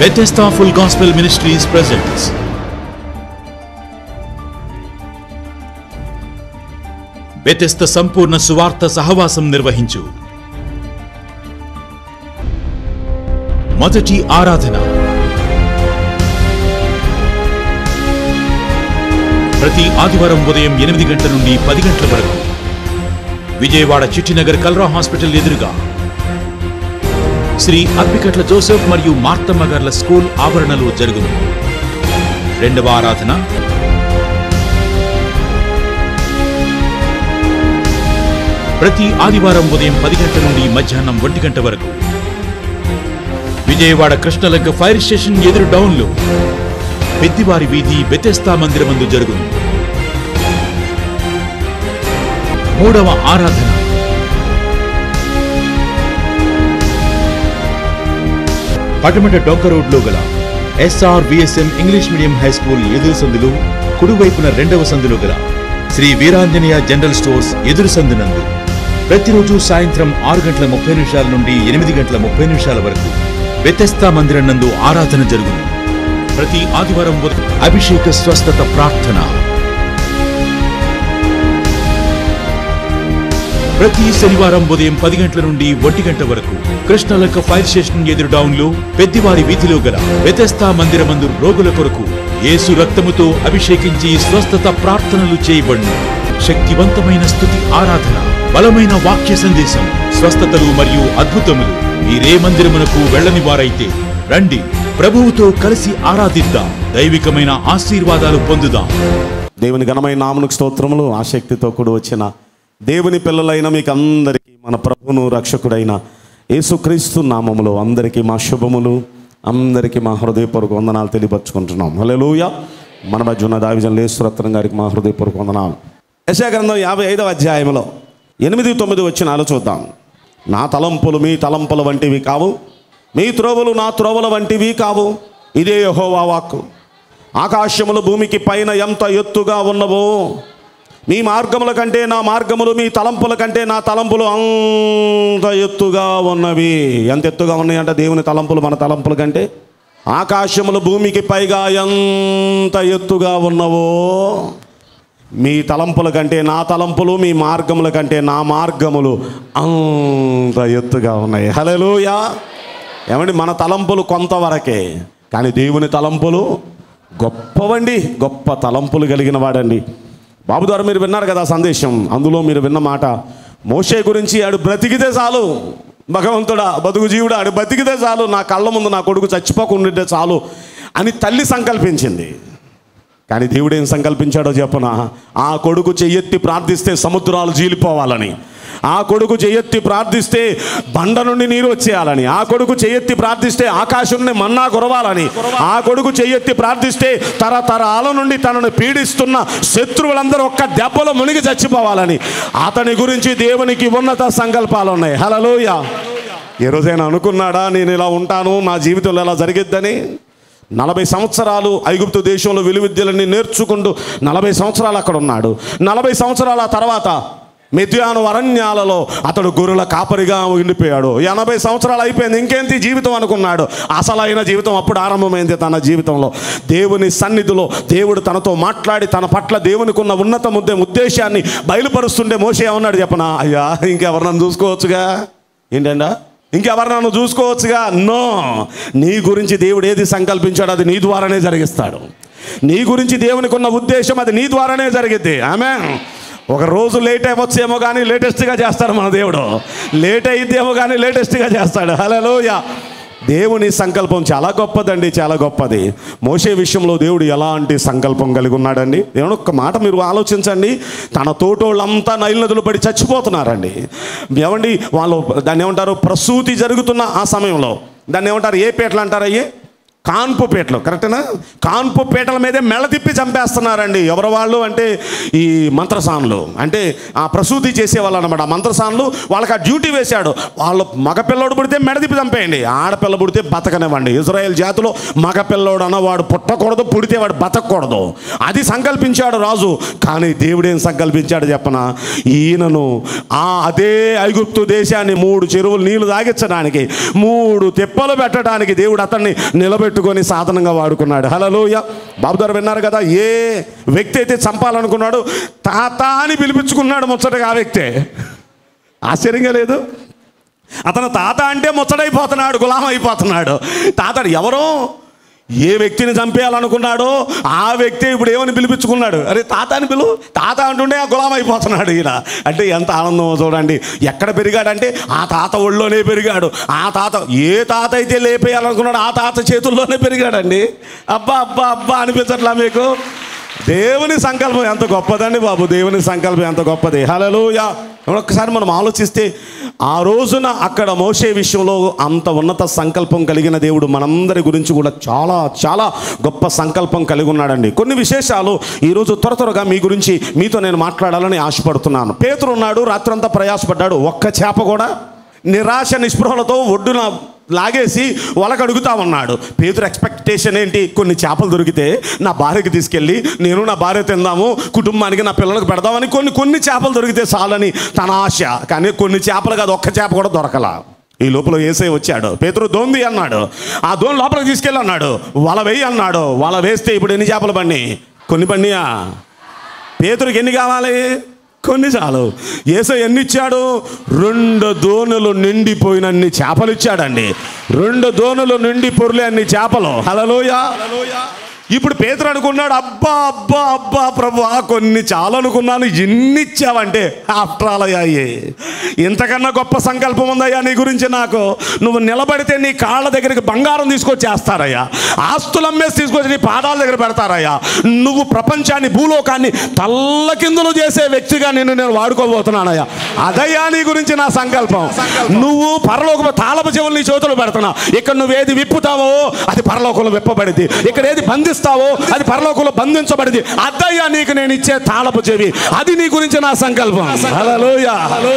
Bethesda Full Gospel Ministries presents Bethesda సంపూర్ణ సువార్త సహవాసం నిర్వహించు మొదటి ఆరాధన ప్రతి ఆదివారం ఉదయం ఎనిమిది గంటల నుండి పది గంటల వరకు విజయవాడ చిట్టినగర్ కల్రా హాస్పిటల్ ఎదురుగా శ్రీ అప్పికట్ల జోసెఫ్ మరియు మార్తమ్మ గార్ల స్కూల్ ఆవరణలో జరుగును రెండవ ఆరాధన ప్రతి ఆదివారం ఉదయం పది గంటల నుండి మధ్యాహ్నం ఒంటి గంట వరకు విజయవాడ కృష్ణలంక ఫైర్ స్టేషన్ ఎదురు డౌన్లో పెద్దివారి వీధి బెతెస్తా మందిరమందు జరుగును మూడవ ఆరాధన పటమట డొంక రోడ్లో గల SR VSM English medium high school ఎదురు సందులు కుడివైపున రెండవ సందులో గల శ్రీ వీరాంజనేయ జనరల్ స్టోర్స్ ఎదురు సందునందు ప్రతిరోజు సాయంత్రం ఆరు గంటల ముప్పై నిమిషాల నుండి ఎనిమిది గంటల ముప్పై నిమిషాల వరకు వ్యతస్థా మందిరం నందు ఆరాధన జరుగును ప్రతి ఆదివారం ఉదయం అభిషేక స్వస్థత ప్రార్థన ప్రతి శనివారం ఉదయం పది గంటల నుండి ఒంటి గంట వరకు కృష్ణలంక ఫైర్ స్టేషన్ ఎదురు డౌన్లో పెద్దివారి వీధిలో గల వ్యతస్థా మందిరమందు రోగుల కొరకు యేసు రక్తముతో అభిషేకించి స్వస్థత ప్రార్థనలు చేయబడును శక్తివంతమైన స్థుతి ఆరాధన బలమైన వాక్య సందేశం స్వస్థతలు మరియు అద్భుతములు మీరే మందిరమునకు వెళ్ళని వారైతే రండి ప్రభువుతో కలిసి ఆరాధిద్దాం దైవికమైన ఆశీర్వాదాలు పొందుదాం దేవుని ఘనమైన నామనుకు స్తోత్రములు ఆసక్తితో కూడి వచ్చిన దేవుని పిల్లలైన మీకు అందరికీ మన ప్రభువును రక్షకుడైన యేసుక్రీస్తు నామములో అందరికీ మా శుభములు అందరికీ మా హృదయపూర్వక వందనాలు తెలియపరుచుకుంటున్నాం హల్లెలూయ మన మధ్య ఉన్న దావిజన్ లేశ్వరత్నం గారికి మా హృదయపూర్వక వందనాలు యశా గ్రంథం యాభై ఐదవ అధ్యాయంలో ఎనిమిది తొమ్మిది వచ్చినాలు చూద్దాం నా తలంపులు మీ తలంపుల వంటివి కావు మీ త్రోవలు నా త్రోవల వంటివి కావు ఇదే యెహోవా వాక్కు ఆకాశములు భూమికి పైన ఎంత ఎత్తుగా ఉన్నవో మీ మార్గముల కంటే నా మార్గములు మీ తలంపుల కంటే నా తలంపులు అంత ఎత్తుగా ఉన్నవి ఎంత ఎత్తుగా ఉన్నాయంటే దేవుని తలంపులు మన తలంపుల కంటే ఆకాశములు భూమికి పైగా ఎంత ఎత్తుగా ఉన్నవో మీ తలంపుల కంటే నా తలంపులు మీ మార్గముల కంటే నా మార్గములు అంత ఎత్తుగా ఉన్నాయి హలోయా ఏమండి మన తలంపులు కొంతవరకే కానీ దేవుని తలంపులు గొప్పవండి గొప్ప తలంపులు కలిగిన వాడండి బాబు ద్వారా మీరు విన్నారు కదా సందేశం అందులో మీరు విన్న మాట మోషే గురించి ఆడు బ్రతికితే చాలు భగవంతుడా బతుకు జీవుడా ఆడు బ్రతికితే చాలు నా కళ్ళ ముందు నా కొడుకు చచ్చిపోకుండా చాలు అని తల్లి సంకల్పించింది కానీ దేవుడు ఏం సంకల్పించాడో చెప్పనా ఆ కొడుకు చెయ్యెత్తి ప్రార్థిస్తే సముద్రాలు జీలిపోవాలని ఆ కొడుకు చెయ్యెత్తి ప్రార్థిస్తే బండ నుండి నీరు వచ్చేయాలని ఆ కొడుకు చెయ్యెత్తి ప్రార్థిస్తే ఆకాశం నుండి మన్నా కురవాలని ఆ కొడుకు చెయ్యెత్తి ప్రార్థిస్తే తరతరాల నుండి తనను పీడిస్తున్న శత్రువులందరూ ఒక్క దెబ్బలో మునిగి చచ్చిపోవాలని అతని గురించి దేవునికి ఉన్నత సంకల్పాలు ఉన్నాయి హలలోయ ఏ రోజైనా అనుకున్నాడా నేను ఇలా ఉంటాను నా జీవితంలో ఎలా జరిగిద్దని నలభై సంవత్సరాలు ఐగుప్తు దేశంలో విలువిద్యలన్నీ నేర్చుకుంటూ నలభై సంవత్సరాలు అక్కడ ఉన్నాడు నలభై సంవత్సరాల తర్వాత మిథ్యాను అరణ్యాలలో అతడు గొర్రెల కాపరిగా ఉండిపోయాడు ఎనభై సంవత్సరాలు అయిపోయింది ఇంకేంటి జీవితం అనుకున్నాడు అసలైన జీవితం అప్పుడు ఆరంభమైంది తన జీవితంలో దేవుని సన్నిధిలో దేవుడు తనతో మాట్లాడి తన పట్ల దేవునికి ఉన్న ఉన్నత ముద్దే ఉద్దేశాన్ని బయలుపరుస్తుండే మోసే ఉన్నాడు చెప్పనా అయ్యా ఇంకెవరు నన్ను చూసుకోవచ్చుగా ఏంటండా ఇంకెవరు నన్ను చూసుకోవచ్చుగా నో నీ గురించి దేవుడు ఏది సంకల్పించాడో అది నీ ద్వారానే జరిగిస్తాడు నీ గురించి దేవునికి ఉన్న ఉద్దేశం అది నీ ద్వారానే జరిగిద్ది ఆమె ఒక రోజు లేట్ అవ్వచ్చేమో కానీ లేటెస్ట్గా చేస్తాడు మన దేవుడు లేట్ అయిద్దేమో కానీ లేటెస్ట్గా చేస్తాడు హలోయ దేవుని సంకల్పం చాలా గొప్పదండి చాలా గొప్పది మోసే విషయంలో దేవుడు ఎలాంటి సంకల్పం కలిగి ఉన్నాడండి దేవుడు ఒక్క మాట మీరు ఆలోచించండి తన తోటోళ్ళంతా నైలు నదులు పడి చచ్చిపోతున్నారండి ఏమండి వాళ్ళు దాన్ని ఏమంటారు ప్రసూతి జరుగుతున్న ఆ సమయంలో దాన్ని ఏమంటారు ఏ పేటలు అంటారు అయ్యి కాన్పు పీటలు కరెక్టేనా కాన్పు పీటల మీదే మెడ తిప్పి చంపేస్తున్నారండి ఎవరు వాళ్ళు అంటే ఈ మంత్రసానులు అంటే ఆ ప్రసూతి చేసేవాళ్ళు అనమాట ఆ మంత్రసానులు వాళ్ళకి ఆ డ్యూటీ వేశాడు వాళ్ళు మగపిల్లోడు పుడితే మెడ తిప్పి చంపేయండి ఆడపిల్ల పుడితే బతకనివ్వండి ఇజ్రాయెల్ జాతిలో మగపిల్లోడు అన్నవాడు పుట్టకూడదు పుడితే వాడు బతకూడదు అది సంకల్పించాడు రాజు కానీ దేవుడేం సంకల్పించాడు చెప్పన ఈయనను ఆ అదే ఐగుప్తు దేశాన్ని మూడు చెరువులు నీళ్లు తాగించడానికి మూడు తిప్పలు పెట్టడానికి దేవుడు అతన్ని నిలబెట్టి పెట్టుకొని సాధనంగా వాడుకున్నాడు హలోయ బాబు గారు విన్నారు కదా ఏ వ్యక్తి అయితే చంపాలనుకున్నాడు తాత అని పిలిపించుకున్నాడు ముచ్చటగా ఆ వ్యక్తే ఆశ్చర్యంగా లేదు అతను తాత అంటే ముచ్చడైపోతున్నాడు గులాం అయిపోతున్నాడు తాత ఎవరో ఏ వ్యక్తిని చంపేయాలనుకున్నాడో ఆ వ్యక్తి ఇప్పుడు ఏమని పిలిపించుకున్నాడు అరే తాత అని పిలువు తాత అంటుండే ఆ గులాం అయిపోతున్నాడు ఈయన అంటే ఎంత ఆనందమో చూడండి ఎక్కడ పెరిగాడంటే ఆ తాత ఒళ్ళోనే పెరిగాడు ఆ తాత ఏ తాత అయితే లేపేయాలనుకున్నాడు ఆ తాత చేతుల్లోనే పెరిగాడండి అబ్బా అబ్బా అబ్బా అనిపించట్లా మీకు దేవుని సంకల్పం ఎంత గొప్పదండి బాబు దేవుని సంకల్పం ఎంత గొప్పది హలోయా ఒక్కసారి మనం ఆలోచిస్తే ఆ రోజున అక్కడ మోసే విషయంలో అంత ఉన్నత సంకల్పం కలిగిన దేవుడు మనందరి గురించి కూడా చాలా చాలా గొప్ప సంకల్పం కలిగి ఉన్నాడండి కొన్ని విశేషాలు ఈరోజు త్వర త్వరగా మీ గురించి మీతో నేను మాట్లాడాలని ఆశపడుతున్నాను పేతురు ఉన్నాడు రాత్రంతా ప్రయాసపడ్డాడు ఒక్క చేప కూడా నిరాశ నిస్పృహలతో ఒడ్డున లాగేసి వలకు అడుగుతా ఉన్నాడు పేతురు ఎక్స్పెక్టేషన్ ఏంటి కొన్ని చేపలు దొరికితే నా భార్యకి తీసుకెళ్ళి నేను నా భార్య తిందాము కుటుంబానికి నా పిల్లలకు పెడదామని కొన్ని కొన్ని చేపలు దొరికితే చాలని తన ఆశ కానీ కొన్ని చేపలు కాదు ఒక్క చేప కూడా దొరకలా ఈ లోపల ఏసై వచ్చాడు పేతురు దోంది అన్నాడు ఆ దోన్ లోపలికి తీసుకెళ్ళి అన్నాడు వల వేయి అన్నాడు వల వేస్తే ఇప్పుడు ఎన్ని చేపలు బండి కొన్ని బండియా పేతురికి ఎన్ని కావాలి కొన్ని చాలు ఏసో ఎన్ని ఇచ్చాడు రెండు దోణులు నిండిపోయినన్ని చేపలు ఇచ్చాడండి రెండు దోణులు నిండి పొరులే అన్ని చేపలు హలలోయ ఇప్పుడు పేతురు అనుకున్నాడు అబ్బా అబ్బా అబ్బా ప్రభు కొన్ని చాలు అనుకున్నాను ఎన్ని ఇచ్చావంటే ఆఫ్టర్ ఆల్ అయ్యాయి ఇంతకన్నా గొప్ప సంకల్పం ఉందయ్యా నీ గురించి నాకు నువ్వు నిలబడితే నీ కాళ్ళ దగ్గరికి బంగారం తీసుకొచ్చి వేస్తారయ్యా ఆస్తులు అమ్మేసి తీసుకొచ్చి నీ పాదాల దగ్గర పెడతారయ్యా నువ్వు ప్రపంచాన్ని భూలోకాన్ని తల్లకిందులు చేసే వ్యక్తిగా నిన్ను నేను వాడుకోబోతున్నానయ్యా అదయ్యా నీ గురించి నా సంకల్పం నువ్వు పరలోక తాళపు చెవులు నీ చేతులు పెడుతున్నావు ఇక్కడ నువ్వు ఏది విప్పుతావో అది పరలోకంలో విప్పబడింది ఇక్కడ ఏది బంధిస్తావో అది పరలోకంలో బంధించబడింది అదయ్యా నీకు నేను ఇచ్చే తాళపు చెవి అది నీ గురించి నా సంకల్పం హల్లెలూయా.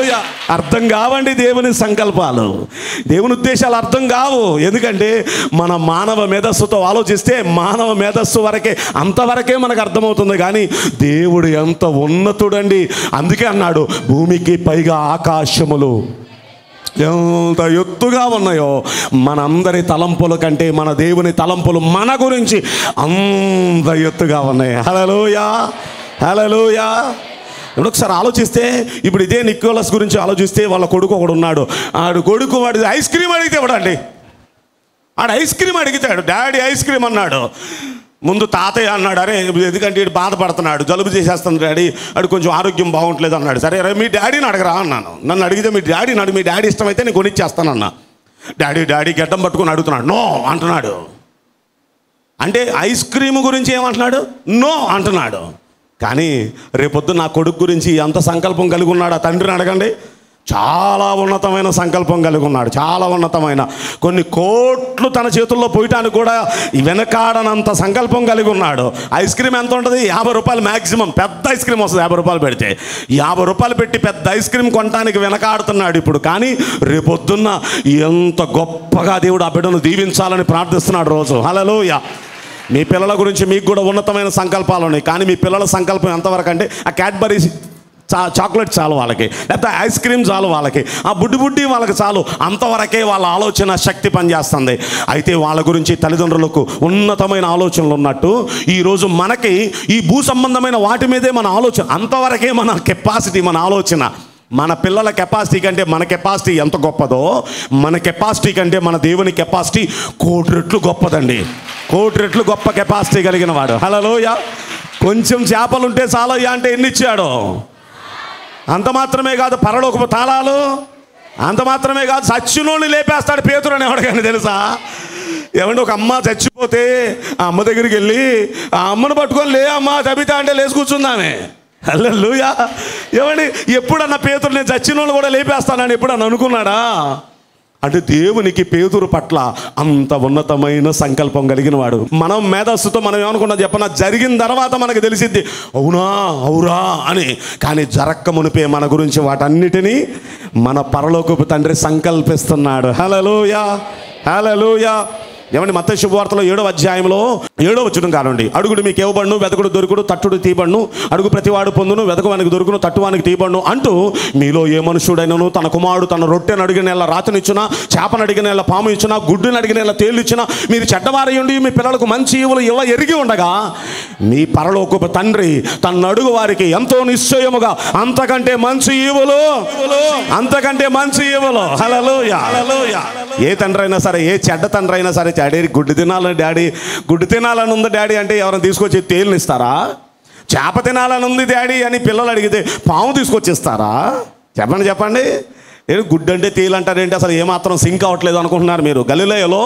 అర్థం కావండి దేవుని సంకల్పాలు దేవుని ఉద్దేశాలు అర్థం కావు ఎందుకంటే మన మానవ మేధస్సుతో ఆలోచిస్తే మానవ మేధస్సు వరకే అంతవరకే మనకు అర్థమవుతుంది కానీ దేవుడు ఎంత ఉన్నతుడండి అందుకే అన్నాడు భూమికి పైగా ఆకాశములు ఎంత ఎత్తుగా ఉన్నాయో మనందరి తలంపుల కంటే మన దేవుని తలంపులు మన గురించి అంత ఎత్తుగా ఉన్నాయి హలలోయా హలలోయా ఇప్పుడు ఒకసారి ఆలోచిస్తే ఇప్పుడు ఇదే నికోలస్ గురించి ఆలోచిస్తే వాళ్ళ కొడుకు ఒకడు ఉన్నాడు ఆడు కొడుకు వాడి ఐస్ క్రీమ్ అడిగితే ఇవ్వడండి ఆడు ఐస్ క్రీమ్ అడిగితాడు డాడీ ఐస్ క్రీమ్ అన్నాడు ముందు తాతయ్య అన్నాడు అరే ఎందుకంటే వీడు బాధపడుతున్నాడు జలుబు చేసేస్తుంది డాడీ అడు కొంచెం ఆరోగ్యం బాగుంటలేదు అన్నాడు సరే అరే మీ డాడీని అడగరా అన్నాను నన్ను అడిగితే మీ డాడీ నాడు మీ డాడీ ఇష్టమైతే నేను కొనిచ్చేస్తానన్నా డాడీ డాడీ గడ్డం పట్టుకొని అడుగుతున్నాడు నో అంటున్నాడు అంటే ఐస్ క్రీమ్ గురించి ఏమంటున్నాడు నో అంటున్నాడు కానీ రేపొద్దు నా కొడుకు గురించి ఎంత సంకల్పం కలిగి ఉన్నాడు ఆ తండ్రిని అడగండి చాలా ఉన్నతమైన సంకల్పం కలిగి ఉన్నాడు చాలా ఉన్నతమైన కొన్ని కోట్లు తన చేతుల్లో పోయటానికి కూడా వెనకాడనంత సంకల్పం కలిగి ఉన్నాడు ఐస్ క్రీమ్ ఎంత ఉంటుంది యాభై రూపాయలు మ్యాక్సిమం పెద్ద ఐస్ క్రీమ్ వస్తుంది యాభై రూపాయలు పెడితే యాభై రూపాయలు పెట్టి పెద్ద ఐస్ క్రీమ్ కొనడానికి వెనకాడుతున్నాడు ఇప్పుడు కానీ రేపొద్దున్న ఎంత గొప్పగా దేవుడు ఆ బిడ్డను దీవించాలని ప్రార్థిస్తున్నాడు రోజు హలోయ మీ పిల్లల గురించి మీకు కూడా ఉన్నతమైన సంకల్పాలు ఉన్నాయి కానీ మీ పిల్లల సంకల్పం ఎంతవరకు అంటే ఆ క్యాడ్బరీస్ చా చాక్లెట్ చాలు వాళ్ళకి లేకపోతే ఐస్ క్రీమ్ చాలు వాళ్ళకి ఆ బుడ్డి బుడ్డి వాళ్ళకి చాలు అంతవరకే వాళ్ళ ఆలోచన శక్తి పనిచేస్తుంది అయితే వాళ్ళ గురించి తల్లిదండ్రులకు ఉన్నతమైన ఆలోచనలు ఉన్నట్టు ఈరోజు మనకి ఈ భూ సంబంధమైన వాటి మీదే మన ఆలోచన అంతవరకే మన కెపాసిటీ మన ఆలోచన మన పిల్లల కెపాసిటీ కంటే మన కెపాసిటీ ఎంత గొప్పదో మన కెపాసిటీ కంటే మన దేవుని కెపాసిటీ కోటి రెట్లు గొప్పదండి కోటి రెట్లు గొప్ప కెపాసిటీ కలిగిన వాడు హలోయ కొంచెం చేపలుంటే చాలయ్యా అంటే ఎన్ని ఇచ్చాడు అంత మాత్రమే కాదు పరలోకపు తాళాలు అంత మాత్రమే కాదు సచ్చినోని లేపేస్తాడు పేతురు అని ఎవరికైనా తెలుసా ఏమంటే ఒక అమ్మ చచ్చిపోతే ఆ అమ్మ దగ్గరికి వెళ్ళి ఆ అమ్మను పట్టుకొని లే అమ్మ తబిత అంటే లేచి కూర్చుందామే హల్లెలూయా ఏమండి ఎప్పుడన్నా పేతురు నేను చచ్చిన వాళ్ళు కూడా లేపేస్తానని ఎప్పుడన్నా అనుకున్నాడా అంటే దేవునికి పేతురు పట్ల అంత ఉన్నతమైన సంకల్పం కలిగిన వాడు మనం మేధస్సుతో మనం ఏమనుకున్నా చెప్పన జరిగిన తర్వాత మనకు తెలిసిద్ది అవునా అవురా అని కానీ జరక్క మునిపే మన గురించి వాటన్నిటినీ మన పరలోకపు తండ్రి సంకల్పిస్తున్నాడు హలలోయా హలలోయా ఏమండి మత శుభవార్తలో ఏడో అధ్యాయంలో ఏడో వచ్చిన కానండి అడుగుడు మీకు ఇవ్వబడును వెతకుడు దొరుకుడు తట్టుడు తీబడును అడుగు ప్రతివాడు పొందును వెతకవానికి దొరుకును తట్టువానికి తీబడును అంటూ మీలో ఏ మనుషుడైనను తన కుమారుడు తన రొట్టెను అడిగిన నెల రాతనిచ్చునా చేపను అడిగిన నెల పాము ఇచ్చునా గుడ్డుని అడిగిన నెల తేళ్ళు ఇచ్చినా మీరు చెడ్డవారి ఉండి మీ పిల్లలకు మంచి ఈవులు ఇవ్వ ఎరిగి ఉండగా మీ పరలోకపు తండ్రి తన అడుగు వారికి ఎంతో నిశ్చయముగా అంతకంటే మంచి ఈవులు అంతకంటే మంచి ఈవులు హలలోయ ఏ తండ్రి అయినా సరే ఏ చెడ్డ తండ్రి అయినా సరే డాడీ గుడ్డు తినాలని డాడీ గుడ్డు తినాలని ఉంది డాడీ అంటే ఎవరైనా తీసుకొచ్చి తేలిని ఇస్తారా చేప తినాలని ఉంది డాడీ అని పిల్లలు అడిగితే పాము తీసుకొచ్చిస్తారా చెప్పండి చెప్పండి నేను గుడ్డు అంటే తేలు అంటారేంటి అసలు ఏమాత్రం సింక్ అవ్వట్లేదు అనుకుంటున్నారు మీరు గలిలయలో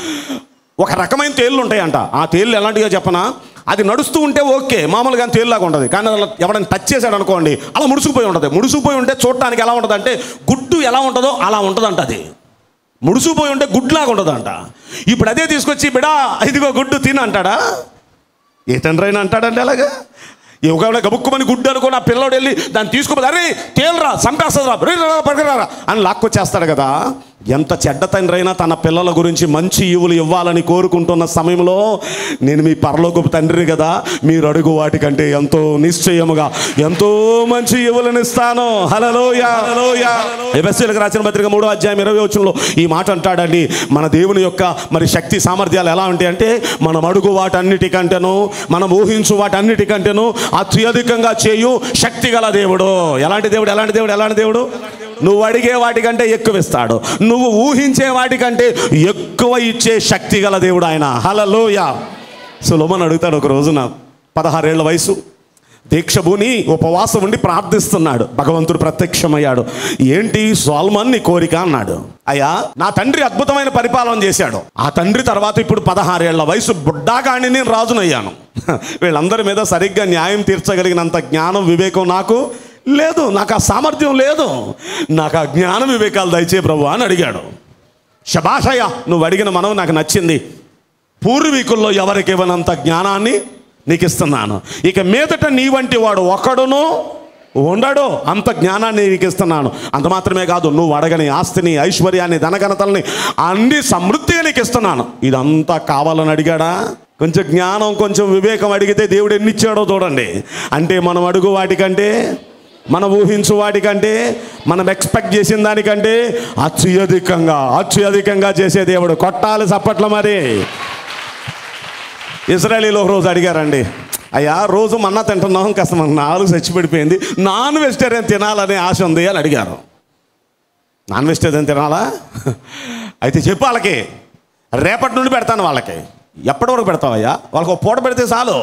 ఒక రకమైన తేళ్ళు ఉంటాయంట ఆ తేళ్ళు ఎలాంటిగా చెప్పనా అది నడుస్తూ ఉంటే ఓకే మామూలుగా తేలులాగా ఉంటుంది కానీ అలా ఎవరైనా టచ్ చేశాడు అనుకోండి అలా ముడుసుకుపోయి ఉంటుంది ముడుసుకుపోయి ఉంటే చూడటానికి ఎలా ఉంటుంది అంటే గుడ్డు ఎలా ఉంటుందో అలా ఉంటుందంట అది ముడుసుకుపోయి ఉంటే గుడ్లాగా ఉంటుందంట ఇప్పుడు అదే తీసుకొచ్చి బిడా ఇదిగో గుడ్డు తిన అంటాడా ఏ తండ్రి అయినా అంటాడండి అలాగా ఒకవేళ గబుక్కుమని గుడ్డు అనుకో ఆ పిల్లోడు వెళ్ళి దాన్ని తీసుకుపోతే అరే తేలరా చంపేస్తుందిరా రే రా, రా, పట్టుకురారా అని లాక్కొచ్చేస్తాడు కదా ఎంత చెడ్డ తండ్రి అయినా తన పిల్లల గురించి మంచి ఇవులు ఇవ్వాలని కోరుకుంటున్న సమయంలో నేను మీ పరలోకపు తండ్రిని కదా మీరు అడుగు వాటికంటే ఎంతో నిశ్చయముగా ఎంతో మంచి ఇవులను ఇస్తాను హలలోయ హలలోయ ఎబెస్సీలకు రాసిన పత్రిక మూడో అధ్యాయం ఇరవై వచ్చంలో ఈ మాట అంటాడండి మన దేవుని యొక్క మరి శక్తి సామర్థ్యాలు ఎలా ఉంటాయి అంటే మనం అడుగు వాటన్నిటికంటేను మనం ఊహించు వాటన్నిటికంటేను అత్యధికంగా చేయు శక్తి గల దేవుడు ఎలాంటి దేవుడు ఎలాంటి దేవుడు ఎలాంటి దేవుడు నువ్వు అడిగే వాటికంటే ఎక్కువ ఇస్తాడు నువ్వు ఊహించే వాటికంటే ఎక్కువ ఇచ్చే శక్తి గల దేవుడు ఆయన హలలోయ సులభన్ అడుగుతాడు ఒక రోజున పదహారేళ్ల వయసు దీక్షభూని ఉపవాసం ఉండి ప్రార్థిస్తున్నాడు భగవంతుడు ప్రత్యక్షమయ్యాడు ఏంటి సోల్మన్ నీ కోరిక అన్నాడు అయ్యా నా తండ్రి అద్భుతమైన పరిపాలన చేశాడు ఆ తండ్రి తర్వాత ఇప్పుడు పదహారేళ్ల వయసు బుడ్డాగాని నేను రాజునయ్యాను వీళ్ళందరి మీద సరిగ్గా న్యాయం తీర్చగలిగినంత జ్ఞానం వివేకం నాకు లేదు నాకు ఆ సామర్థ్యం లేదు నాకు ఆ జ్ఞానం వివేకాలు దయచే ప్రభు అని అడిగాడు శబాషయ్య నువ్వు అడిగిన మనం నాకు నచ్చింది పూర్వీకుల్లో ఎవరికి ఇవ్వనంత జ్ఞానాన్ని నీకు ఇస్తున్నాను ఇక మీదట నీ వంటి వాడు ఒకడును ఉండడు అంత జ్ఞానాన్ని నీకు ఇస్తున్నాను అంత మాత్రమే కాదు నువ్వు అడగని ఆస్తిని ఐశ్వర్యాన్ని ధనఘనతల్ని అన్ని సమృద్ధిగా నీకు ఇస్తున్నాను ఇదంతా కావాలని అడిగాడా కొంచెం జ్ఞానం కొంచెం వివేకం అడిగితే దేవుడు ఎన్ని ఇచ్చాడో చూడండి అంటే మనం అడుగు వాటికంటే మనం ఊహించు వాటికంటే మనం ఎక్స్పెక్ట్ చేసిన దానికంటే అత్యధికంగా అత్యధికంగా చేసే దేవుడు కొట్టాలి చప్పట్ల మరి ఇజ్రాయలీలో ఒక రోజు అడిగారండి అయ్యా రోజు మన్నా తింటున్నాం కాస్త మన నాలుగు చచ్చిపడిపోయింది నాన్ వెజిటేరియన్ తినాలనే ఆశ ఉంది అని అడిగారు నాన్ వెజిటేరియన్ తినాలా అయితే చెప్పు వాళ్ళకి రేపటి నుండి పెడతాను వాళ్ళకి ఎప్పటి వరకు పెడతావయ్యా వాళ్ళకి ఒక పూట పెడితే చాలు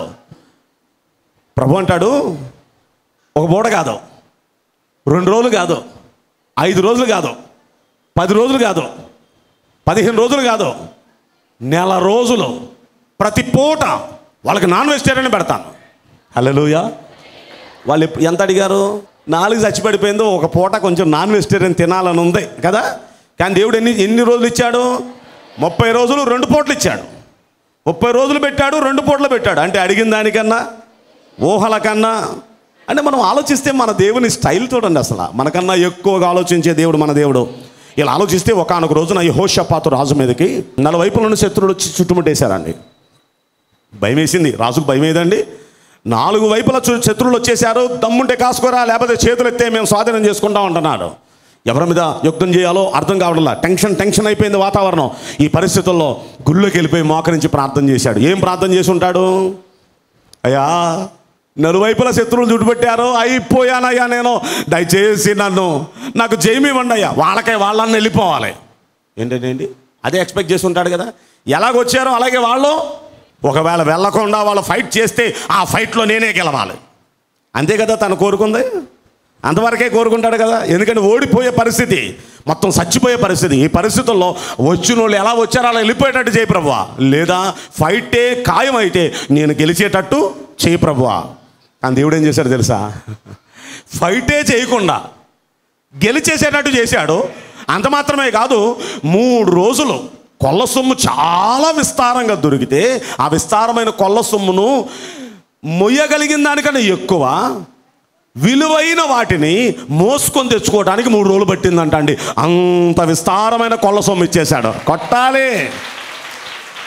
ప్రభు అంటాడు ఒక పూట కాదు రెండు రోజులు కాదు ఐదు రోజులు కాదు పది రోజులు కాదు పదిహేను రోజులు కాదు నెల రోజులు ప్రతి పూట వాళ్ళకి నాన్ వెజిటేరియన్ పెడతాను హలోయా వాళ్ళు ఎప్పు- ఎంత అడిగారు నాలుగు చచ్చిపడిపోయిందో ఒక పూట కొంచెం నాన్ వెజిటేరియన్ తినాలని ఉంది కదా కానీ దేవుడు ఎన్ని ఎన్ని రోజులు ఇచ్చాడు ముప్పై రోజులు రెండు పూటలు ఇచ్చాడు ముప్పై రోజులు పెట్టాడు రెండు పూటలు పెట్టాడు అంటే అడిగిన దానికన్నా ఊహల కన్నా అంటే మనం ఆలోచిస్తే మన దేవుని స్టైల్ చూడండి అసలు మనకన్నా ఎక్కువగా ఆలోచించే దేవుడు మన దేవుడు ఇలా ఆలోచిస్తే ఒకనొక రోజున ఈ హోషపాతు రాజు మీదకి నలువైపుల నుండి శత్రువులు వచ్చి చుట్టుముట్టేశారండి భయం వేసింది రాజుకు భయం ఏదండి నాలుగు వైపుల చు- శత్రువులు వచ్చేసారు దమ్ముంటే కాసుకోరా లేకపోతే చేతులు ఎత్తే మేము స్వాధీనం చేసుకుంటాం అంటున్నాడు ఎవరి మీద యుద్ధం చేయాలో అర్థం కావడంలా టెన్షన్ టెన్షన్ అయిపోయింది వాతావరణం ఈ పరిస్థితుల్లో గుళ్ళోకి వెళ్ళిపోయి మోకరించి ప్రార్థన చేశాడు ఏం ప్రార్థన చేసి ఉంటాడు అయ్యా నలువైపుల శత్రువులు చుట్టుపెట్టారు అయిపోయానయ్యా నేను దయచేసి నన్ను నాకు జైమి ఇవ్వండి అయ్యా వాళ్ళకే వాళ్ళని వెళ్ళిపోవాలి ఏంటండి అదే ఎక్స్పెక్ట్ చేసి ఉంటాడు కదా ఎలాగొచ్చారో అలాగే వాళ్ళు ఒకవేళ వెళ్ళకుండా వాళ్ళు ఫైట్ చేస్తే ఆ ఫైట్లో నేనే గెలవాలి అంతే కదా తను కోరుకుంది అంతవరకే కోరుకుంటాడు కదా ఎందుకంటే ఓడిపోయే పరిస్థితి మొత్తం చచ్చిపోయే పరిస్థితి ఈ పరిస్థితుల్లో వచ్చిన వాళ్ళు ఎలా వచ్చారో అలా వెళ్ళిపోయేటట్టు చేయి ప్రభువా లేదా ఫైటే ఖాయం అయితే నేను గెలిచేటట్టు చేయి ప్రభువా కానీ దేవుడు ఏం చేశాడు తెలుసా ఫైటే చేయకుండా గెలిచేసేటట్టు చేశాడు అంత మాత్రమే కాదు మూడు రోజులు కొల్ల సొమ్ము చాలా విస్తారంగా దొరికితే ఆ విస్తారమైన కొల్ల సొమ్మును మొయ్యగలిగిన దానికన్నా ఎక్కువ విలువైన వాటిని మోసుకొని తెచ్చుకోవడానికి మూడు రోజులు పట్టిందంట అండి అంత విస్తారమైన కొల్ల సొమ్ము ఇచ్చేశాడు కొట్టాలి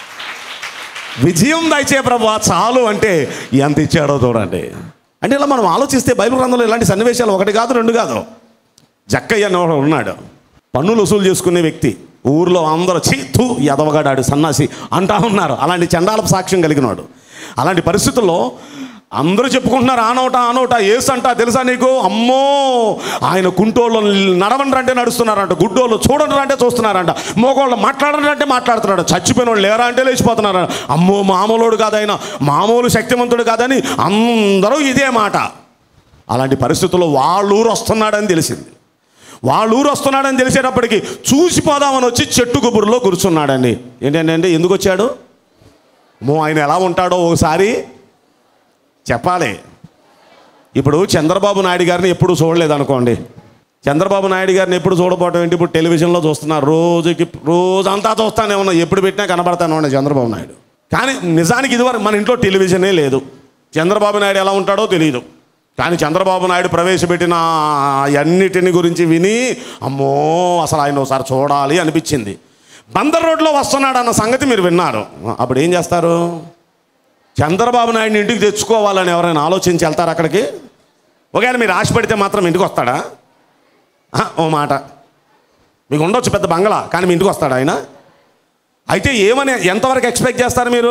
విజయం దయచే ప్రభు చాలు అంటే ఎంత ఇచ్చాడో చూడండి అంటే ఇలా మనం ఆలోచిస్తే బైబిల్ గ్రంథంలో ఇలాంటి సన్నివేశాలు ఒకటి కాదు రెండు కాదు జక్కయ్య అనేవాడు ఉన్నాడు పన్నులు వసూలు చేసుకునే వ్యక్తి ఊర్లో అందరూ చీతు ఎదవగాడాడు సన్నాసి అంటా ఉన్నారు అలాంటి చండాలపు సాక్ష్యం కలిగినాడు అలాంటి పరిస్థితుల్లో అందరూ చెప్పుకుంటున్నారు ఆనోట ఆనోట ఏసు అంట తెలుసా నీకు అమ్మో ఆయన కుంటోళ్ళు నడవండి అంటే నడుస్తున్నారంట గుడ్డోళ్ళు చూడండి అంటే చూస్తున్నారంట మోగోళ్ళు మాట్లాడండి అంటే మాట్లాడుతున్నాడు చచ్చిపోయిన వాళ్ళు లేరా అంటే లేచిపోతున్నారు అమ్మో మామూలుడు కాదైనా మామూలు శక్తివంతుడు కాదని అందరూ ఇదే మాట అలాంటి పరిస్థితుల్లో వాళ్ళ ఊరు వస్తున్నాడని తెలిసింది వాళ్ళ ఊరు వస్తున్నాడని తెలిసేటప్పటికి చూసిపోదామని వచ్చి చెట్టు గుబురులో కూర్చున్నాడండి ఏంటంటే ఎందుకు వచ్చాడు మో ఆయన ఎలా ఉంటాడో ఒకసారి చెప్పాలి ఇప్పుడు చంద్రబాబు నాయుడు గారిని ఎప్పుడు చూడలేదు అనుకోండి చంద్రబాబు నాయుడు గారిని ఎప్పుడు చూడపోవటం ఏంటి ఇప్పుడు టెలివిజన్లో చూస్తున్నారు రోజుకి రోజంతా చూస్తానే ఉన్నా ఎప్పుడు పెట్టినా కనబడతానే ఉన్నాయి చంద్రబాబు నాయుడు కానీ నిజానికి ఇదివరకు మన ఇంట్లో టెలివిజనే లేదు చంద్రబాబు నాయుడు ఎలా ఉంటాడో తెలియదు కానీ చంద్రబాబు నాయుడు ప్రవేశపెట్టిన అన్నిటిని గురించి విని అమ్మో అసలు ఆయన ఒకసారి చూడాలి అనిపించింది బందర్ రోడ్లో వస్తున్నాడు అన్న సంగతి మీరు విన్నారు అప్పుడు ఏం చేస్తారు చంద్రబాబు నాయుడిని ఇంటికి తెచ్చుకోవాలని ఎవరైనా ఆలోచించి వెళ్తారు అక్కడికి ఒకవేళ మీరు ఆశ పడితే మాత్రం ఇంటికి వస్తాడా ఆ, ఓ మాట మీకు ఉండొచ్చు పెద్ద బంగ్లా కానీ మీ ఇంటికి వస్తాడా ఆయన అయితే ఏమని ఎంతవరకు ఎక్స్పెక్ట్ చేస్తారు మీరు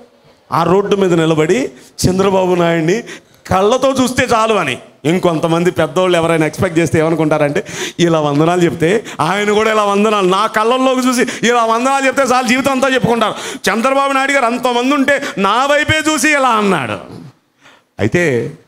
ఆ రోడ్డు మీద నిలబడి చంద్రబాబు నాయుడిని కళ్ళతో చూస్తే చాలు అని ఇంకొంతమంది పెద్దోళ్ళు ఎవరైనా ఎక్స్పెక్ట్ చేస్తే ఏమనుకుంటారంటే ఇలా వందనాలు చెప్తే ఆయన కూడా ఇలా వందనాలు నా కళ్ళల్లోకి చూసి ఇలా వందనాలు చెప్తే చాలు జీవితం అంతా చెప్పుకుంటారు చంద్రబాబు నాయుడు గారు అంతమంది ఉంటే నా వైపే చూసి ఇలా అన్నాడు అయితే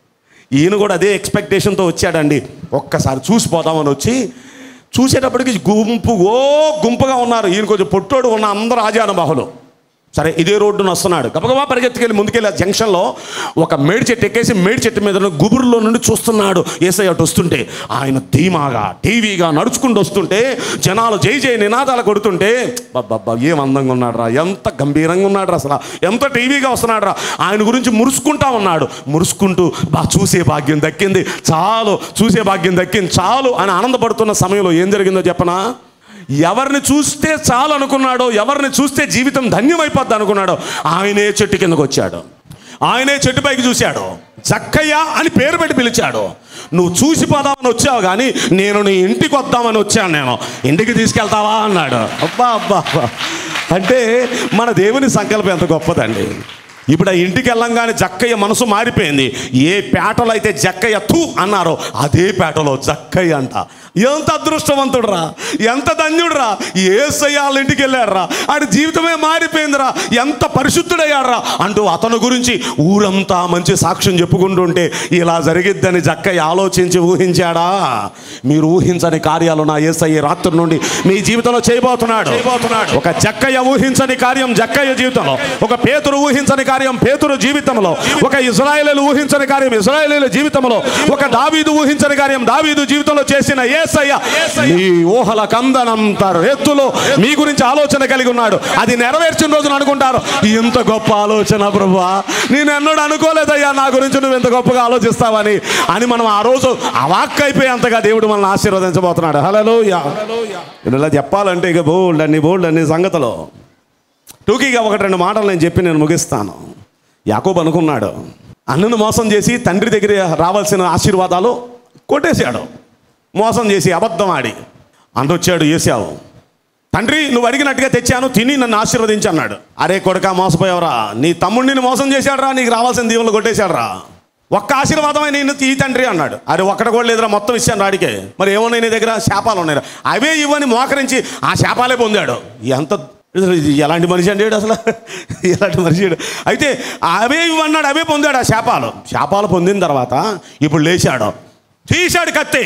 ఈయన కూడా అదే ఎక్స్పెక్టేషన్తో వచ్చాడండి ఒక్కసారి చూసిపోదామని వచ్చి చూసేటప్పటికి గుంపు ఓ గుంపుగా ఉన్నారు ఈయన కొంచెం పొట్టోడు ఉన్న అందరూ ఆజానుబాహులు సరే ఇదే రోడ్డున వస్తున్నాడు గబగబా పరిగెత్తుకెళ్ళి ముందుకెళ్ళి ఆ జంక్షన్లో ఒక మేడి చెట్టు ఎక్కేసి మేడి చెట్టు మీద ఉన్న గుబురులో నుండి చూస్తున్నాడు ఏసై అటు వస్తుంటే ఆయన ధీమాగా టీవీగా నడుచుకుంటూ వస్తుంటే జనాలు జై జై నినాదాలు కొడుతుంటే బాబా ఏం అందంగా ఉన్నాడు రా ఎంత గంభీరంగా ఉన్నాడు రా అసలు ఎంత టీవీగా వస్తున్నాడు రా ఆయన గురించి మురుసుకుంటా ఉన్నాడు మురుసుకుంటూ బా చూసే భాగ్యం దక్కింది చాలు చూసే భాగ్యం దక్కింది చాలు అని ఆనందపడుతున్న సమయంలో ఏం జరిగిందో చెప్పనా ఎవరిని చూస్తే చాలు అనుకున్నాడో ఎవరిని చూస్తే జీవితం ధన్యమైపోద్ది అనుకున్నాడో ఆయనే చెట్టు కిందకు వచ్చాడు ఆయనే చెట్టు పైకి చూశాడు చక్కయ్య అని పేరు పెట్టి పిలిచాడు నువ్వు చూసిపోదామని వచ్చావు కానీ నేను నీ ఇంటికి వద్దామని వచ్చాను నేను ఇంటికి తీసుకెళ్తావా అన్నాడు అబ్బా అబ్బా అబ్బా అంటే మన దేవుని సంకల్పం ఎంత గొప్పదండి ఇప్పుడు ఆ ఇంటికి వెళ్ళంగానే జక్కయ్య మనసు మారిపోయింది ఏ పేటలో అయితే జక్కయ్య తూ అన్నారో అదే పేటలో జక్కయ్య అంట ఎంత అదృష్టవంతుడురా ఎంత ధన్యుడురా ఏసయ్య వాళ్ళ ఇంటికి వెళ్ళాడురా ఆడి జీవితమే మారిపోయిందిరా ఎంత పరిశుద్ధుడయ్యాడురా అంటూ అతను గురించి ఊరంతా మంచి సాక్ష్యం చెప్పుకుంటుంటే ఇలా జరిగిద్దని జక్కయ్య ఆలోచించి ఊహించాడా మీరు ఊహించని కార్యాలు నా ఏసయ్య రాత్రి నుండి మీ జీవితంలో చేయబోతున్నాడు ఒక జక్కయ్య ఊహించని కార్యం జక్కయ్య జీవితంలో ఒక పేతురు ఊహించని కార్యం పేతురు జీవితంలో ఒక ఇజ్రాయేలు ఊహించని కార్యం ఇజ్రాయేలీల జీవితంలో ఒక దావీదు ఊహించని కార్యం దావీదు జీవితంలో చేసిన ఏసయ్య మీ ఊహల కందనంతారు ఎత్తులో మీ గురించి ఆలోచన కలిగి ఉన్నాడు అది నెరవేర్చిన రోజున అనుకుంటారు ఇంత గొప్ప ఆలోచన ప్రభువా నేను ఎన్నడూ అనుకోలేదయ్యా నా గురించి నువ్వు ఎంత గొప్పగా ఆలోచిస్తావని అని మనం ఆ రోజు అవాక్ అయిపోయేంతగా దేవుడు మనల్ని ఆశీర్వదించబోతున్నాడు హలో ఇలా చెప్పాలంటే ఇక బోల్డ్ అన్ని బోల్డ్ అన్ని సంగతులు టూకీగా ఒకటి రెండు మాటలు నేను చెప్పి నేను ముగిస్తాను యాకోబు అనుకున్నాడు అన్నను మోసం చేసి తండ్రి దగ్గర రావాల్సిన ఆశీర్వాదాలు కొట్టేశాడు మోసం చేసి అబద్ధం ఆడి అందొచ్చాడు ఏసావు తండ్రి నువ్వు అడిగినట్టుగా తెచ్చాను తిని నన్ను ఆశీర్వదించి అన్నాడు అరే కొడుక మోసపోయావురా నీ తమ్ముడిని మోసం చేశాడురా నీకు రావాల్సిన దీవులు కొట్టేశాడురా ఒక్క ఆశీర్వాదమే నేను ఈ తండ్రి అన్నాడు అరే ఒక్కడ కూడా లేదురా మొత్తం ఇచ్చాను రాడికే మరి ఏమున్నాయి నీ దగ్గర శాపాలు ఉన్నాయి అవే ఇవ్వని మోకరించి ఆ శాపాలే పొందాడు ఎంత ఇది ఎలాంటి మనిషి అండి వీడు అసలు ఎలాంటి మనిషి వీడు? అయితే అవే ఇవ్వన్నాడు అవే పొందాడు ఆ శాపాలు శాపాలు పొందిన తర్వాత ఇప్పుడు లేచాడు తీశాడు కత్తి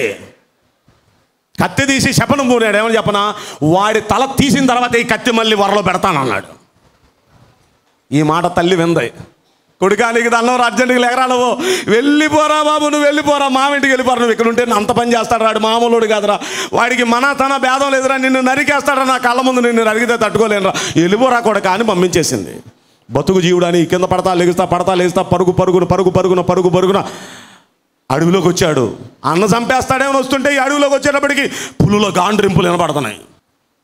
కత్తి తీసి శపనం పూనాడు ఏమని చెప్పనా వాడి తల తీసిన తర్వాత ఈ కత్తి మళ్ళీ వరలో పెడతానన్నాడు ఈ మాట తల్లి వింది కొడుకా నీకు దండం అర్జెంట్కి లేకరా నువ్వు వెళ్ళిపోరా బాబు నువ్వు వెళ్ళిపోరా మా ఇంటికి వెళ్ళిపోరా నువ్వు ఇక్కడ ఉంటే అంత పని చేస్తాడు రాడు మామూలుడు కాదురా వాడికి మన తన భేదం లేదురా నిన్ను నరికేస్తాడా నా కళ్ళ ముందు నిన్ను నరికితే తట్టుకోలేనురా వెళ్ళిపోరా కొడుకా అని పంపించేసింది బతుకు జీవుడని కింద పడతా లెగుస్తా పడతా లేస్తా పరుగు పరుగున పరుగు పరుగున పరుగు పరుగున అడవిలోకి వచ్చాడు అన్న చంపేస్తాడేమని వస్తుంటే ఈ అడవిలోకి వచ్చేటప్పటికి పులుల గాండ్రింపులు వినపడుతున్నాయి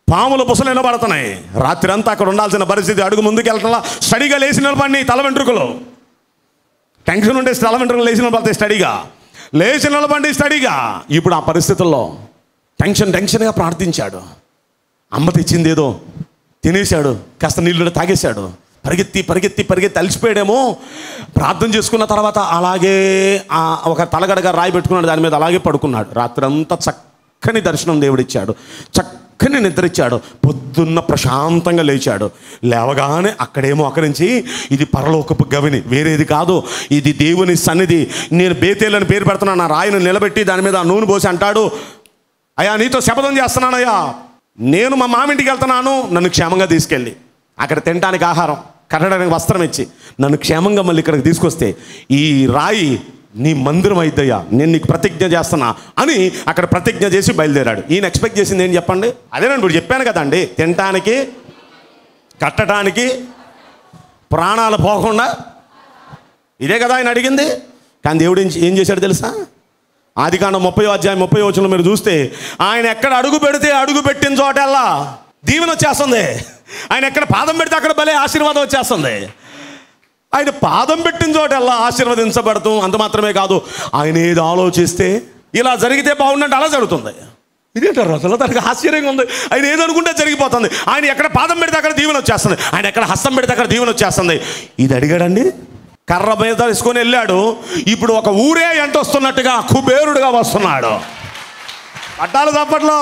పాముల బుసలు నిలబడుతున్నాయి రాత్రి అంతా అక్కడ ఉండాల్సిన పరిస్థితి అడుగు ముందుకు వెళ్ళటంలా స్టడీగా లేచి నిలబడి తల వెంట్రుకలు టెన్షన్ ఉంటే తల వెంట్రుకలు లేచి నిలబడతాయి స్టడీగా లేచి నిలబడి స్టడీగా ఇప్పుడు ఆ పరిస్థితుల్లో టెన్షన్ టెన్షన్గా ప్రార్థించాడు అమ్మ తెచ్చింది ఏదో తినేశాడు కాస్త నీళ్ళు తాగేశాడు పరిగెత్తి పరిగెత్తి పరిగెత్తి అలసిపోయాడేమో ప్రార్థన చేసుకున్న తర్వాత అలాగే ఆ ఒక తలగడగా రాయి పెట్టుకున్నాడు దాని మీద అలాగే పడుకున్నాడు రాత్రంతా చక్కని దర్శనం దేవుడిచ్చాడు చక్కని నిద్ర ఇచ్చాడు పొద్దున్న ప్రశాంతంగా లేచాడు లేవగానే అక్కడేమో అక్కడి ఇది పరలోకపు గవిని వేరేది కాదు ఇది దేవుని సన్నిధి నేను బేతేలని పేరు పెడుతున్నాను ఆ రాయిని నిలబెట్టి దాని మీద ఆ నూనె పోసి అంటాడు అయ్యా నీతో శపథం చేస్తున్నానయ్యా నేను మా మామింటికి వెళ్తున్నాను నన్ను క్షేమంగా తీసుకెళ్ళి అక్కడ తినడానికి ఆహారం కట్టడానికి వస్త్రం ఇచ్చి నన్ను క్షేమంగా మళ్ళీ ఇక్కడికి తీసుకొస్తే ఈ రాయి నీ మందిరం అయిద్దయ్యా నేను నీకు ప్రతిజ్ఞ చేస్తున్నా అని అక్కడ ప్రతిజ్ఞ చేసి బయలుదేరాడు ఈయన ఎక్స్పెక్ట్ చేసింది ఏం చెప్పండి అదేనండి ఇప్పుడు చెప్పాను కదండి తినటానికి కట్టడానికి ప్రాణాలు పోకుండా ఇదే కదా ఆయన అడిగింది కానీ దేవుడు ఏం- ఏం చేశాడు తెలుసా ఆదికాండం ముప్పై అధ్యాయం ముప్పై వచ్చిన మీరు చూస్తే ఆయన ఎక్కడ అడుగు పెడితే అడుగు పెట్టిన చోటల్లా దీవెన వచ్చేస్తుంది ఆయన ఎక్కడ పాదం పెడితే అక్కడ భలే ఆశీర్వాదం వచ్చేస్తుంది ఆయన పాదం పెట్టిన చోటల్లా ఆశీర్వదించబడతాం అంత మాత్రమే కాదు ఆయన ఏది ఆలోచిస్తే ఇలా జరిగితే బాగుందంటే అలా జరుగుతుంది ఇదేంటారు అసలు దానికి ఆశ్చర్యంగా ఉంది ఆయన ఏదనుకుంటే జరిగిపోతుంది ఆయన ఎక్కడ పాదం పెడితే అక్కడ దీవెన వచ్చేస్తుంది ఆయన ఎక్కడ హస్తం పెడితే అక్కడ దీవెన వచ్చేస్తుంది ఇది అడిగాడండి కర్ర మీద తీసుకొని వెళ్ళాడు ఇప్పుడు ఒక ఊరే ఎంట వస్తున్నట్టుగా కుబేరుడుగా వస్తున్నాడు పట్టాలు తప్పట్లో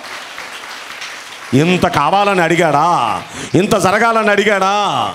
ఇంత కావాలని అడిగాడా ఇంత జరగాలని అడిగాడా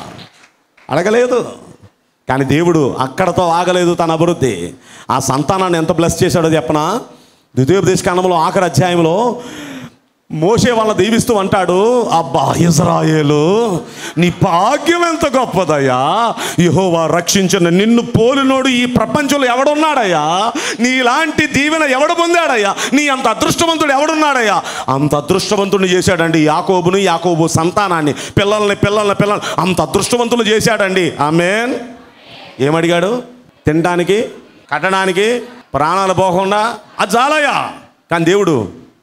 అడగలేదు కానీ దేవుడు అక్కడతో ఆగలేదు తన అభివృద్ధి ఆ సంతానాన్ని ఎంత బ్లెస్ చేశాడో చెప్పనా ద్వితీయోపదేశ కాండంలో ఆఖరి అధ్యాయంలో మోసే వాళ్ళ దీవిస్తూ అంటాడు అబ్బా ఇజ్రాయేలు నీ భాగ్యం ఎంత గొప్పదయ్యా యెహోవా రక్షించిన నిన్ను పోలినోడు ఈ ప్రపంచంలో ఎవడున్నాడయ్యా నీలాంటి దీవెన ఎవడు పొందాడయ్యా నీ అంత అదృష్టవంతుడు ఎవడున్నాడయ్యా అంత అదృష్టవంతుడిని చేశాడండి యాకోబుని యాకోబు సంతానాన్ని పిల్లల్ని పిల్లల్ని పిల్లల్ని అంత అదృష్టవంతులు చేశాడండి ఆమెన్ ఏమడిగాడు తినడానికి కట్టడానికి ప్రాణాలు పోకుండా అది చాలయ్యా కానీ దేవుడు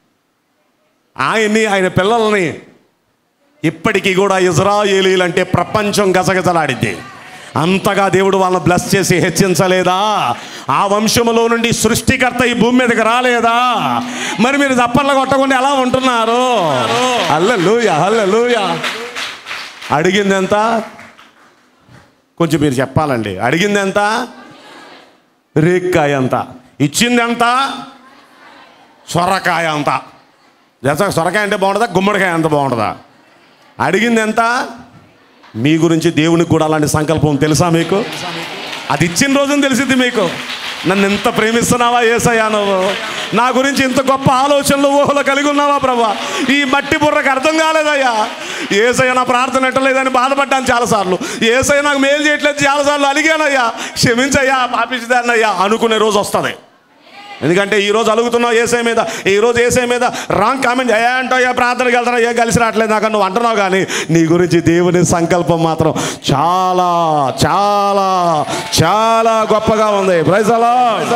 ఆయన్ని ఆయన పిల్లల్ని ఇప్పటికీ కూడా ఇజ్రాయేలీలు అంటే ప్రపంచం గజగజలాడిద్ది అంతగా దేవుడు వాళ్ళని బ్లెస్ చేసి హెచ్చించలేదా ఆ వంశములో నుండి సృష్టికర్త ఈ భూమి మీదకి రాలేదా మరి మీరు దప్పర్లు కొట్టకుండా ఎలా ఉంటున్నారు అల్లెలుయ అల్లెలుయ అడిగింది ఎంత కొంచెం మీరు చెప్పాలండి అడిగింది ఎంత రేక్కాయ ఎంత ఇచ్చింది ఎంత సొరకాయ అంత తెలుసా సొరకాయ అంటే బాగుంటుందా గుమ్మడికాయ అంత బాగుంటుందా అడిగింది ఎంత మీ గురించి దేవునికి కూడా అలాంటి సంకల్పం తెలుసా మీకు అది ఇచ్చిన రోజున తెలిసింది మీకు నన్ను ఎంత ప్రేమిస్తున్నావా ఏసయ్యా నువ్వు నా గురించి ఇంత గొప్ప ఆలోచనలు ఊహలు కలిగి ఉన్నావా ప్రభా ఈ మట్టి బుర్రకు అర్థం కాలేదయ్యా ఏసయ్య నా ప్రార్థన ఎట్టలేదని బాధపడ్డాను చాలాసార్లు ఏసయ్య నాకు మేలు చేయట్లేదు చాలాసార్లు అలిగానయ్యా క్షమించయ్యా పాపించదాన్నయ్యా అనుకునే రోజు వస్తుంది ఎందుకంటే ఈ రోజు అలుగుతున్నావు ఏసై మీద ఈ రోజు ఏసై మీద రాంగ్ కామెంట్ ఏ అంటావు ప్రార్థనకి వెళ్తారా ఏ కలిసి రావట్లేదు నాకు నువ్వు అంటున్నావు కానీ నీ గురించి దేవుని సంకల్పం మాత్రం చాలా చాలా చాలా గొప్పగా ఉంది ప్రైజ్ అలా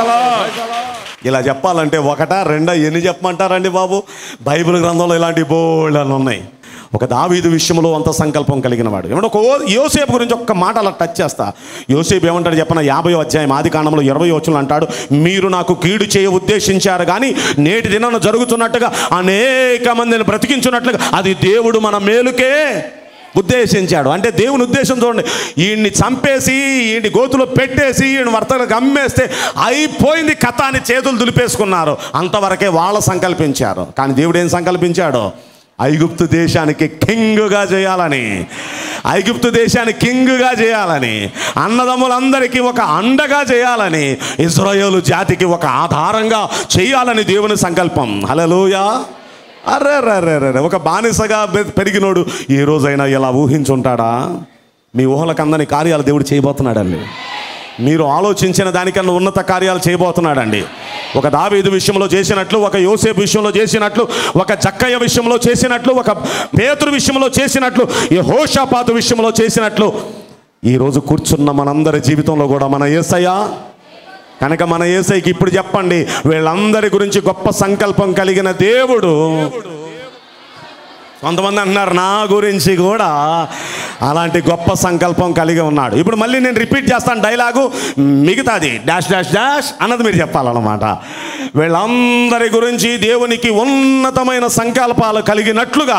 ఇలా చెప్పాలంటే ఒకటా రెండా ఎన్ని చెప్పమంటారండి బాబు బైబిల్ గ్రంథంలో ఇలాంటి బోల్డ్ అని ఉన్నాయి ఒక దావీదు విషయంలో అంత సంకల్పం కలిగిన వాడు ఏమంటే ఒక ఓ- యోసేపు గురించి ఒక్క మాట అలా టచ్ చేస్తా యోసేపు ఏమంటాడు చెప్పన యాభై అధ్యాయం ఆది కాండంలో ఇరవై వచ్చులు అంటాడు మీరు నాకు కీడు చేయ ఉద్దేశించారు కానీ నేటి దినాన జరుగుతున్నట్టుగా అనేక మందిని బ్రతికించున్నట్లుగా అది దేవుడు మన మేలుకే ఉద్దేశించాడు అంటే దేవుని ఉద్దేశం చూడండి ఈయన్ని చంపేసి ఈయన్ని గోతులో పెట్టేసి ఈయన వర్తలకు అమ్మేస్తే అయిపోయింది కథ అని చేతులు దులిపేసుకున్నారు అంతవరకే వాళ్ళు సంకల్పించారు కానీ దేవుడు ఏం సంకల్పించాడు ఐగుప్తు దేశానికి కింగుగా చేయాలని ఐగుప్తు దేశాన్ని కింగుగా చేయాలని అన్నదమ్ములందరికీ ఒక అండగా చేయాలని ఇజ్రాయేలు జాతికి ఒక ఆధారంగా చేయాలని దేవుని సంకల్పం హలోయా అరే రే రే ఒక బానిసగా పె- పెరిగినోడు ఏ రోజైనా ఇలా ఊహించుంటాడా మీ ఊహలకు అందని కార్యాలు దేవుడు చేయబోతున్నాడండి మీరు ఆలోచించిన దానికన్నా ఉన్నత కార్యాలు చేయబోతున్నాడండి ఒక దావీదు విషయంలో చేసినట్లు ఒక యోసేపు విషయంలో చేసినట్లు ఒక జక్కయ్య విషయంలో చేసినట్లు ఒక పేతురు విషయంలో చేసినట్లు ఈ హోషాపాతు విషయంలో చేసినట్లు ఈరోజు కూర్చున్న మనందరి జీవితంలో కూడా మన ఏసయ్య కనుక మన ఏసైకి ఇప్పుడు చెప్పండి వీళ్ళందరి గురించి గొప్ప సంకల్పం కలిగిన దేవుడు కొంతమంది అంటున్నారు నా గురించి కూడా అలాంటి గొప్ప సంకల్పం కలిగి ఉన్నాడు ఇప్పుడు మళ్ళీ నేను రిపీట్ చేస్తాను డైలాగు మిగతాది డాష్ డాష్ డాష్ అన్నది మీరు చెప్పాలన్నమాట వీళ్ళందరి గురించి దేవునికి ఉన్నతమైన సంకల్పాలు కలిగినట్లుగా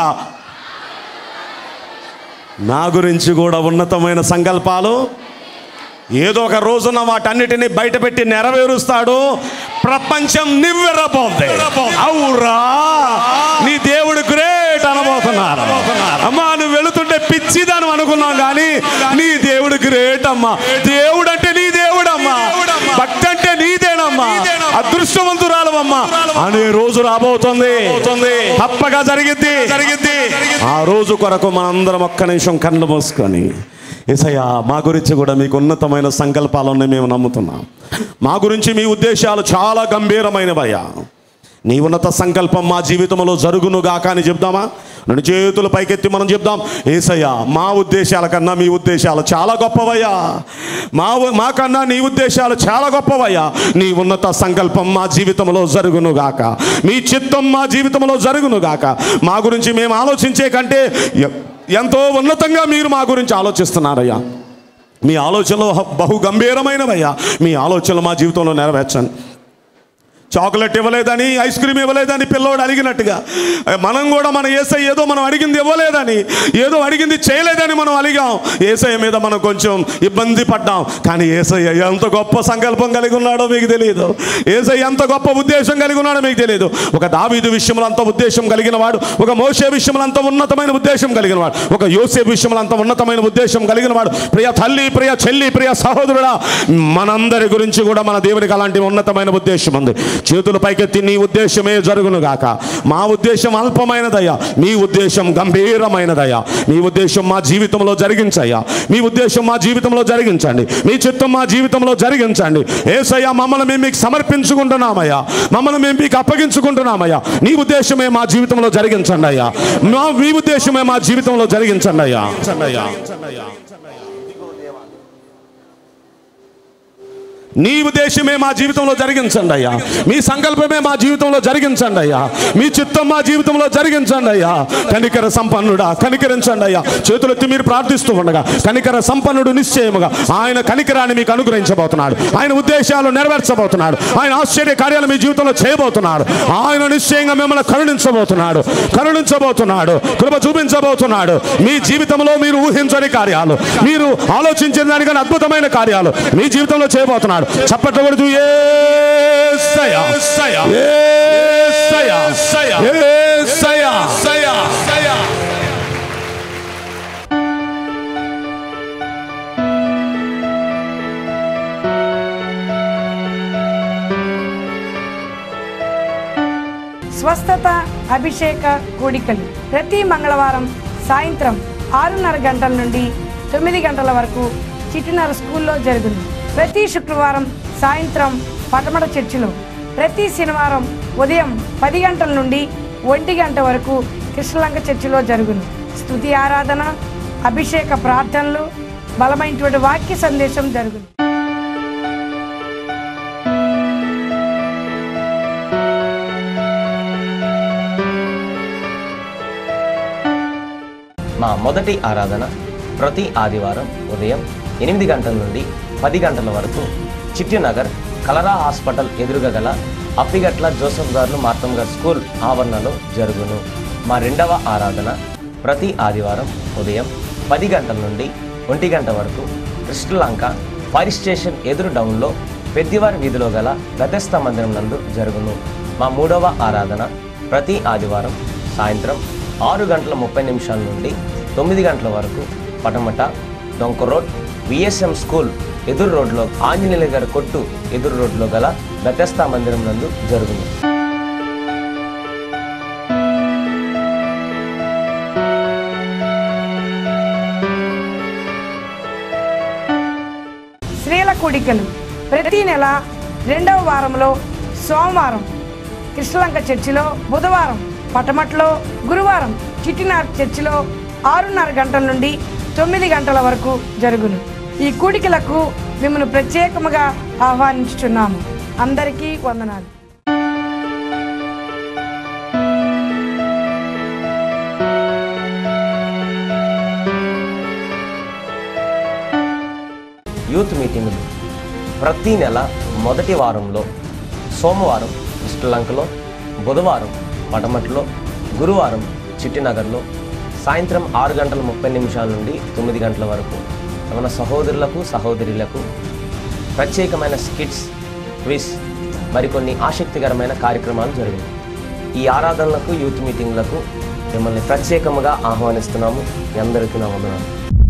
నా గురించి కూడా ఉన్నతమైన సంకల్పాలు ఏదో ఒక రోజున వాటన్నిటిని బయటపెట్టి నెరవేరుస్తాడు ప్రపంచం నివ్వెరపోద్ది అవురా నీ దేవుడు గ్రేట్ అనబోతున్నారు అమ్మా నువ్వు వెళుతుంటే పిచ్చిదాను అనుకున్నాం కానీ నీ దేవుడు గ్రేట్ అమ్మా దేవుడు అంటే నీ దేవుడమ్మా భక్తి అంటే నీదేనమ్మా అదృష్టవంతురాలమ్మా అనే రోజు రాబోతుంది తప్పగా జరిగిద్ది జరిగిద్ది ఆ రోజు కొరకు మనందరం ఒక్క నిమిషం కళ్ళు మూసుకొని ఏసయ్యా మా గురించి కూడా మీకు ఉన్నతమైన సంకల్పాలను మేము నమ్ముతున్నాం మా గురించి మీ ఉద్దేశాలు చాలా గంభీరమైనవయ్యా నీ ఉన్నత సంకల్పం మా జీవితంలో జరుగునుగాక అని చెప్దామా రెండు చేతులు పైకెత్తి మనం చెప్దాం ఏసయ్యా మా ఉద్దేశాల కన్నా మీ ఉద్దేశాలు చాలా గొప్పవయ్యా మా మా కన్నా నీ ఉద్దేశాలు చాలా గొప్పవయ్యా నీ ఉన్నత సంకల్పం మా జీవితంలో జరుగునుగాక మీ చిత్తం మా జీవితంలో జరుగునుగాక మా గురించి మేము ఆలోచించే కంటే ఎ- ఎంతో ఉన్నతంగా మీరు మా గురించి ఆలోచిస్తున్నారయ్యా మీ ఆలోచనలు బహు గంభీరమైనవయ్యా మీ ఆలోచనలు మా జీవితంలో నెరవేర్చండి చాక్లెట్ ఇవ్వలేదని ఐస్ క్రీమ్ ఇవ్వలేదని పిల్లోడు అడిగినట్టుగా మనం కూడా మన ఏసై ఏదో మనం అడిగింది ఇవ్వలేదని ఏదో అడిగింది చేయలేదని మనం అలిగాం ఏసఐ మీద మనం కొంచెం ఇబ్బంది పడ్డాం కానీ ఏసయ్య ఎంత గొప్ప సంకల్పం కలిగి ఉన్నాడో మీకు తెలియదు ఏసై ఎంత గొప్ప ఉద్దేశం కలిగి ఉన్నాడో మీకు తెలియదు ఒక దావీదు విషయంలో అంత ఉద్దేశం కలిగిన వాడు ఒక మోసే విషయంలో అంత ఉన్నతమైన ఉద్దేశం కలిగిన వాడు ఒక యోసే విషయంలో అంత ఉన్నతమైన ఉద్దేశం కలిగిన వాడు ప్రియ తల్లి ప్రియ చెల్లి ప్రియ సహోదరుడా మనందరి గురించి కూడా మన దేవునికి అలాంటి ఉన్నతమైన ఉద్దేశం ఉంది చేతుల పైకెత్తి నీ ఉద్దేశమే జరుగును గాక మా ఉద్దేశం అల్పమైనదయ్యా మీ ఉద్దేశం గంభీరమైనదయ్యా మీ ఉద్దేశం మా జీవితంలో జరిగించయ్యా మీ ఉద్దేశం మా జీవితంలో జరిగించండి మీ చిత్తం మా జీవితంలో జరిగించండి ఏసయ్యా మమ్మల్ని మేము మీకు సమర్పించుకుంటున్నామయ్యా మమ్మల్ని మేము మీకు అప్పగించుకుంటున్నామయ్యా నీ ఉద్దేశమే మా జీవితంలో జరిగించండి అయ్యా మా మీ ఉద్దేశమే మా జీవితంలో జరిగించండి అయ్యా అయ్యా నీ ఉద్దేశమే మా జీవితంలో జరిగించండి అయ్యా మీ సంకల్పమే మా జీవితంలో జరిగించండి అయ్యా మీ చిత్తం మా జీవితంలో జరిగించండి అయ్యా కనికర సంపన్నుడా కనికరించండి అయ్యా చేతులెత్తి మీరు ప్రార్థిస్తూ ఉండగా కనికర సంపన్నుడు నిశ్చయముగా ఆయన కనికరాన్ని మీకు అనుగ్రహించబోతున్నాడు ఆయన ఉద్దేశాలు నెరవేర్చబోతున్నాడు ఆయన ఆశ్చర్య కార్యాలు మీ జీవితంలో చేయబోతున్నాడు ఆయన నిశ్చయంగా మిమ్మల్ని కరుణించబోతున్నాడు కరుణించబోతున్నాడు కృప చూపించబోతున్నాడు మీ జీవితంలో మీరు ఊహించని కార్యాలు మీరు ఆలోచించిన దానికన్నా అద్భుతమైన కార్యాలు మీ జీవితంలో చేయబోతున్నాడు చప్పట్లు కొడుతూ యేసయ్య, యేసయ్య, యేసయ్య. స్వస్థత అభిషేక కూడికలు ప్రతి మంగళవారం సాయంత్రం ఆరున్నర గంటల నుండి తొమ్మిది గంటల వరకు చిటినర స్కూల్లో జరుగును ప్రతి శుక్రవారం సాయంత్రం పటమట చర్చిలో ప్రతి శనివారం ఉదయం పది గంటల నుండి ఒంటి గంట వరకు కృష్ణలంక చర్చిలో జరుగును స్తుతి ఆరాధన అభిషేక ప్రార్థనలు బలమైనటువంటి వాక్య సందేశం జరుగును మా మొదటి ఆరాధన ప్రతి ఆదివారం ఉదయం ఎనిమిది గంటల నుండి పది గంటల వరకు చిట్టినగర్ కలరా హాస్పిటల్ ఎదురుగా గల అప్పిగట్ల జోసఫ్ గారు మార్తమ్ గారు స్కూల్ ఆవరణలో జరుగును మా రెండవ ఆరాధన ప్రతి ఆదివారం ఉదయం పది గంటల నుండి ఒంటి గంట వరకు కృష్ణలంక ఫైర్ స్టేషన్ ఎదురు డౌన్లో పెద్దివారి వీధిలో గల గతస్థ మందిరం నందు జరుగును మా మూడవ ఆరాధన ప్రతి ఆదివారం సాయంత్రం ఆరు గంటల ముప్పై నిమిషాల నుండి తొమ్మిది గంటల వరకు పటమట డొంక రోడ్ విఎస్ఎం స్కూల్ ఎదురు రోడ్లో ఆంజనేయుల గారి కొట్టు ఎదురు రోడ్లో గల గతస్థ మందిరం నందు జరుగును స్త్రీల కూడికలు ప్రతి నెల రెండవ వారంలో సోమవారం కృష్ణలంక చర్చిలో బుధవారం పటమట్లో గురువారం చిట్టినార్ చర్చిలో ఆరున్నర గంటల నుండి తొమ్మిది గంటల వరకు జరుగును ఈ కూడికలకు మిమ్మల్ని ప్రత్యేకముగా ఆహ్వానించుచున్నాము అందరికీ వందనాలు యూత్ మీటింగులు ప్రతి నెల మొదటి వారంలో సోమవారం శ్రీలంకలో బుధవారం పటమట్లో గురువారం చిట్టినగర్లో సాయంత్రం ఆరు గంటల ముప్పై నిమిషాల నుండి తొమ్మిది గంటల వరకు మన సహోదరులకు సహోదరులకు ప్రత్యేకమైన స్కిట్స్ క్విజ్ మరికొన్ని ఆసక్తికరమైన కార్యక్రమాలు జరిగాయి ఈ ఆరాధనలకు యూత్ మీటింగ్లకు మిమ్మల్ని ప్రత్యేకముగా ఆహ్వానిస్తున్నాము మీ అందరికీ నా వందనాలు